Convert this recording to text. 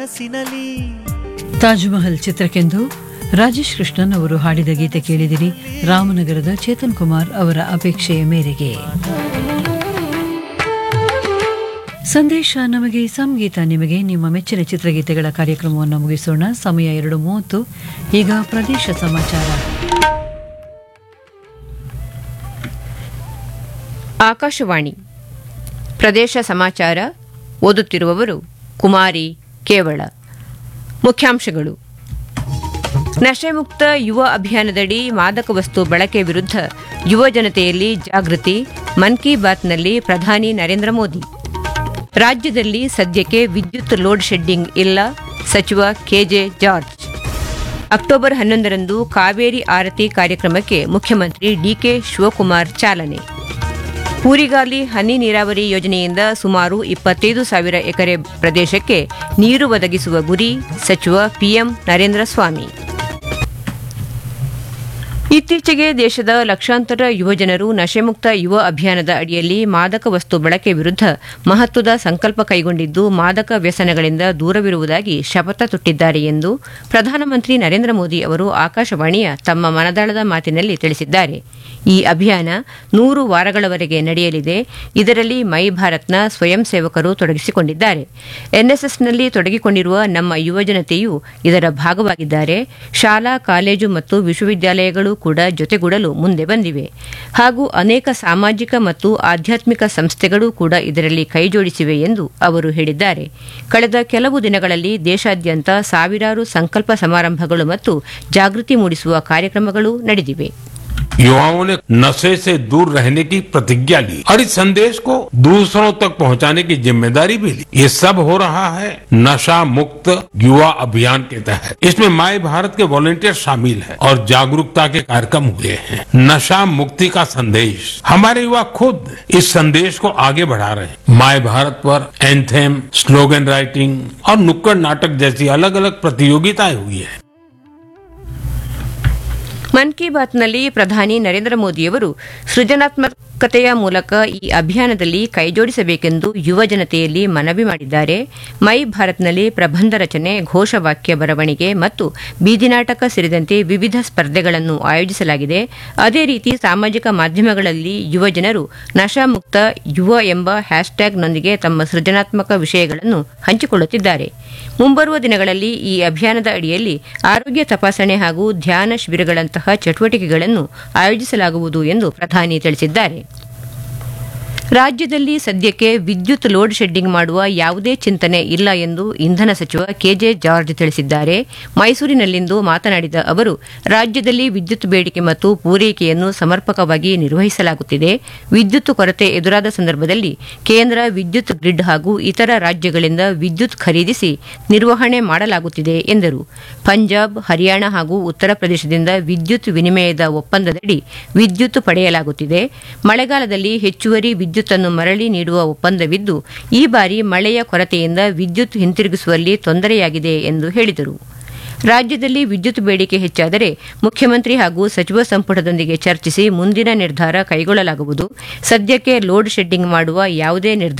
ಮನಸ್ಸಿನಲ್ಲಿ ತಾಜ್ ಮಹಲ್ ಚಿತ್ರಕ್ಕೆಂದು ರಾಜೇಶ್ ಕೃಷ್ಣನ್ ಅವರು ಹಾಡಿದ ಗೀತೆ ಕೇಳಿದಿರಿ ರಾಮನಗರದ ಚೇತನ್ ಕುಮಾರ್ ಅವರ ಅಪೇಕ್ಷೆಯ ಮೇರೆಗೆ ಸಂದೇಶ ನಮಗೆ ಸಂಗೀತ ನಿಮಗೆ ನಿಮ್ಮ ಮೆಚ್ಚಿನ ಚಿತ್ರಗೀತೆಗಳ ಕಾರ್ಯಕ್ರಮವನ್ನು ಮುಗಿಸೋಣ ಸಮಯ ಎರಡು ಮೂವತ್ತು ಈಗ ಪ್ರದೇಶ ಸಮಾಚಾರ ಆಕಾಶವಾಣಿ ಪ್ರದೇಶ ಸಮಾಚಾರ ಓದುತ್ತಿರುವವರು ಕುಮಾರಿ ಕೇವಳ ಮುಖ್ಯಾಂಶಗಳು ನಶೆಮುಕ್ತ ಯುವ ಅಭಿಯಾನದಡಿ ಮಾದಕ ವಸ್ತು ಬಳಕೆ ವಿರುದ್ಧ ಯುವ ಜನತೆಯಲ್ಲಿ ಜಾಗೃತಿ ಮನ್ ಕಿ ಬಾತ್ನಲ್ಲಿ ಪ್ರಧಾನಿ ನರೇಂದ್ರ ಮೋದಿ ರಾಜ್ಯದಲ್ಲಿ ಸದ್ಯಕ್ಕೆ ವಿದ್ಯುತ್ ಲೋಡ್ ಶೆಡ್ಡಿಂಗ್ ಇಲ್ಲ ಸಚಿವ ಕೆಜೆ ಜಾರ್ಜ್ ಅಕ್ಟೋಬರ್ ಹನ್ನೊಂದರಂದು ಕಾವೇರಿ ಆರತಿ ಕಾರ್ಯಕ್ರಮಕ್ಕೆ ಮುಖ್ಯಮಂತ್ರಿ ಡಿಕೆ ಶಿವಕುಮಾರ್ ಚಾಲನೆ ಕೂರಿಗಾಲಿ ಹನಿ ನೀರಾವರಿ ಯೋಜನೆಯಿಂದ ಸುಮಾರು ಇಪ್ಪತ್ತೈದು ಸಾವಿರ ಎಕರೆ ಪ್ರದೇಶಕ್ಕೆ ನೀರು ಒದಗಿಸುವ ಗುರಿ ಸಚಿವ ಪಿಎಂ ನರೇಂದ್ರ ಸ್ವಾಮಿ ಇತ್ತೀಚೆಗೆ ದೇಶದ ಲಕ್ಷಾಂತರ ಯುವಜನರು ನಶೆಮುಕ್ತ ಯುವ ಅಭಿಯಾನದ ಅಡಿಯಲ್ಲಿ ಮಾದಕ ವಸ್ತು ಬಳಕೆ ವಿರುದ್ಧ ಮಹತ್ವದ ಸಂಕಲ್ಪ ಕೈಗೊಂಡಿದ್ದು ಮಾದಕ ವ್ಯಸನಗಳಿಂದ ದೂರವಿರುವುದಾಗಿ ಶಪಥ ತೊಟ್ಟಿದ್ದಾರೆ ಎಂದು ಪ್ರಧಾನಮಂತ್ರಿ ನರೇಂದ್ರ ಮೋದಿ ಅವರು ಆಕಾಶವಾಣಿಯ ತಮ್ಮ ಮನದಾಳದ ಮಾತಿನಲ್ಲಿ ತಿಳಿಸಿದ್ದಾರೆ ಈ ಅಭಿಯಾನ ನೂರು ವಾರಗಳವರೆಗೆ ನಡೆಯಲಿದೆ ಇದರಲ್ಲಿ ಮೈ ಭಾರತ್ನ ಸ್ವಯಂ ಸೇವಕರು ತೊಡಗಿಸಿಕೊಂಡಿದ್ದಾರೆ ಎನ್ಎಸ್ಎಸ್ನಲ್ಲಿ ತೊಡಗಿಕೊಂಡಿರುವ ನಮ್ಮ ಯುವಜನತೆಯೂ ಇದರ ಭಾಗವಾಗಿದ್ದಾರೆ ಶಾಲಾ ಕಾಲೇಜು ಮತ್ತು ವಿಶ್ವವಿದ್ಯಾಲಯಗಳು ಕೂಡ ಜೊತೆಗೂಡಲು ಮುಂದೆ ಬಂದಿವೆ ಹಾಗೂ ಅನೇಕ ಸಾಮಾಜಿಕ ಮತ್ತು ಆಧ್ಯಾತ್ಮಿಕ ಸಂಸ್ಥೆಗಳು ಕೂಡ ಇದರಲ್ಲಿ ಕೈಜೋಡಿಸಿವೆ ಎಂದು ಅವರು ಹೇಳಿದ್ದಾರೆ ಕಳೆದ ಕೆಲವು ದಿನಗಳಲ್ಲಿ ದೇಶಾದ್ಯಂತ ಸಾವಿರಾರು ಸಂಕಲ್ಪ ಸಮಾರಂಭಗಳು ಮತ್ತು ಜಾಗೃತಿ ಮೂಡಿಸುವ ಕಾರ್ಯಕ್ರಮಗಳು ನಡೆದಿವೆ युवाओं ने नशे से दूर रहने की प्रतिज्ञा ली और इस संदेश को दूसरों तक पहुंचाने की जिम्मेदारी भी ली ये सब हो रहा है नशा मुक्त युवा अभियान के तहत इसमें माई भारत के वॉलेंटियर शामिल हैं और जागरूकता के कार्यक्रम हुए हैं नशा मुक्ति का संदेश हमारे युवा खुद इस संदेश को आगे बढ़ा रहे हैं माई भारत पर एंथेम स्लोगन राइटिंग और नुक्कड़ नाटक जैसी अलग अलग प्रतियोगिताएं हुई है ಮನ್ ಕಿ ಬಾತ್ನಲ್ಲಿ ಪ್ರಧಾನಿ ನರೇಂದ್ರ ಮೋದಿಯವರು ಸೃಜನಾತ್ಮಕತೆಯ ಮೂಲಕ ಈ ಅಭಿಯಾನದಲ್ಲಿ ಕೈಜೋಡಿಸಬೇಕೆಂದು ಯುವ ಜನತೆಯಲ್ಲಿ ಮನವಿ ಮಾಡಿದ್ದಾರೆ ಮೈ ಭಾರತ್ನಲ್ಲಿ ಪ್ರಬಂಧ ರಚನೆ ಘೋಷವಾಕ್ಯ ಬರವಣಿಗೆ ಮತ್ತು ಬೀದಿನಾಟಕ ಸೇರಿದಂತೆ ವಿವಿಧ ಸ್ಪರ್ಧೆಗಳನ್ನು ಆಯೋಜಿಸಲಾಗಿದೆ ಅದೇ ರೀತಿ ಸಾಮಾಜಿಕ ಮಾಧ್ಯಮಗಳಲ್ಲಿ ಯುವ ಜನರು ನಶಾಮುಕ್ತ ಯುವ ಎಂಬ ಹ್ಯಾಶ್ಟ್ಯಾಗ್ನೊಂದಿಗೆ ತಮ್ಮ ಸೃಜನಾತ್ಮಕ ವಿಷಯಗಳನ್ನು ಹಂಚಿಕೊಳ್ಳುತ್ತಿದ್ದಾರೆ ಮುಂಬರುವ ದಿನಗಳಲ್ಲಿ ಈ ಅಭಿಯಾನದ ಅಡಿಯಲ್ಲಿ ಆರೋಗ್ಯ ತಪಾಸಣೆ ಹಾಗೂ ಧ್ಯಾನ ಶಿಬಿರಗಳಂತಹ ಚಟುವಟಿಕೆಗಳನ್ನು ಆಯೋಜಿಸಲಾಗುವುದು ಎಂದು ಪ್ರಧಾನಿ ತಿಳಿಸಿದ್ದಾರೆ ರಾಜ್ಯದಲ್ಲಿ ಸದ್ಯಕ್ಕೆ ವಿದ್ಯುತ್ ಲೋಡ್ ಶೆಡ್ಡಿಂಗ್ ಮಾಡುವ ಯಾವುದೇ ಚಿಂತನೆ ಇಲ್ಲ ಎಂದು ಇಂಧನ ಸಚಿವ ಕೆಜೆ ಜಾರ್ಜ್ ತಿಳಿಸಿದ್ದಾರೆ ಮೈಸೂರಿನಲ್ಲಿಂದು ಮಾತನಾಡಿದ ಅವರು ರಾಜ್ಯದಲ್ಲಿ ವಿದ್ಯುತ್ ಬೇಡಿಕೆ ಮತ್ತು ಪೂರೈಕೆಯನ್ನು ಸಮರ್ಪಕವಾಗಿ ನಿರ್ವಹಿಸಲಾಗುತ್ತಿದೆ ವಿದ್ಯುತ್ ಕೊರತೆ ಎದುರಾದ ಸಂದರ್ಭದಲ್ಲಿ ಕೇಂದ್ರ ವಿದ್ಯುತ್ ಗ್ರಿಡ್ ಹಾಗೂ ಇತರ ರಾಜ್ಯಗಳಿಂದ ವಿದ್ಯುತ್ ಖರೀದಿಸಿ ನಿರ್ವಹಣೆ ಮಾಡಲಾಗುತ್ತಿದೆ ಎಂದರು ಪಂಜಾಬ್ ಹರಿಯಾಣ ಹಾಗೂ ಉತ್ತರ ಪ್ರದೇಶದಿಂದ ವಿದ್ಯುತ್ ವಿನಿಮಯದ ಒಪ್ಪಂದದಡಿ ವಿದ್ಯುತ್ ಪಡೆಯಲಾಗುತ್ತಿದೆ ಮಳೆಗಾಲದಲ್ಲಿ ಹೆಚ್ಚುವರಿ ವಿದ್ಯುತ್ತನ್ನು ಮರಳಿ ನೀಡುವ ಒಪ್ಪಂದವಿದ್ದು ಈ ಬಾರಿ ಮಳೆಯ ಕೊರತೆಯಿಂದ ವಿದ್ಯುತ್ ಹಿಂತಿರುಗಿಸುವಲ್ಲಿ ತೊಂದರೆಯಾಗಿದೆ ಎಂದು ಹೇಳಿದರು ರಾಜ್ಯದಲ್ಲಿ ವಿದ್ಯುತ್ ಬೇಡಿಕೆ ಹೆಚ್ಚಾದರೆ ಮುಖ್ಯಮಂತ್ರಿ ಹಾಗೂ ಸಚಿವ ಸಂಪುಟದೊಂದಿಗೆ ಚರ್ಚಿಸಿ ಮುಂದಿನ ನಿರ್ಧಾರ ಕೈಗೊಳ್ಳಲಾಗುವುದು ಸದ್ಯಕ್ಕೆ ಲೋಡ್ ಶೆಡ್ಡಿಂಗ್ ಮಾಡುವ ಯಾವುದೇ ನಿರ್ಧಾರ